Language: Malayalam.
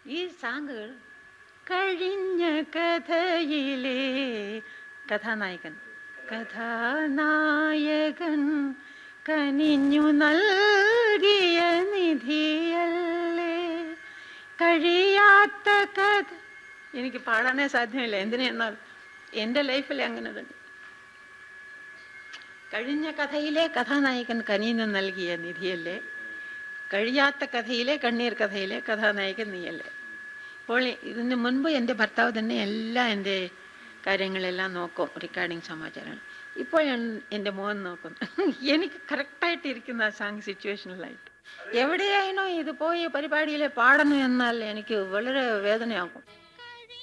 ഈ സാങ്കുകൾ കഴിഞ്ഞ കഥയിലെ കഥാനായകൻ കഥാനായകൻ കനിഞ്ഞു നൽകിയ നിധിയല്ലേ കഴിയാത്ത കഥ എനിക്ക് പാടാനേ സാധ്യമല്ല എന്തിനെന്നാൽ എൻ്റെ ലൈഫിൽ അങ്ങനെ തന്നെ കഴിഞ്ഞ കഥയിലെ കഥാനായകൻ കനിഞ്ഞു നൽകിയ നിധിയല്ലേ കഴിയാത്ത കഥയിലെ കണ്ണീർ കഥയിലെ കഥാനായകൻ നീയല്ലേ അപ്പോൾ ഇതിന് മുൻപ് എൻ്റെ ഭർത്താവ് തന്നെ എല്ലാം എൻ്റെ കാര്യങ്ങളെല്ലാം നോക്കും റെക്കോർഡിങ് സമാചാരങ്ങൾ ഇപ്പോൾ ഞാൻ എൻ്റെ മോൻ നോക്കുന്നു എനിക്ക് കറക്റ്റായിട്ട് ഇരിക്കുന്ന ആ സാങ് സിറ്റുവേഷനിലായിട്ട് എവിടെയായിനോ ഇത് പോയി പരിപാടിയിൽ പാടണം എന്നാൽ എനിക്ക് വളരെ വേദനയാകും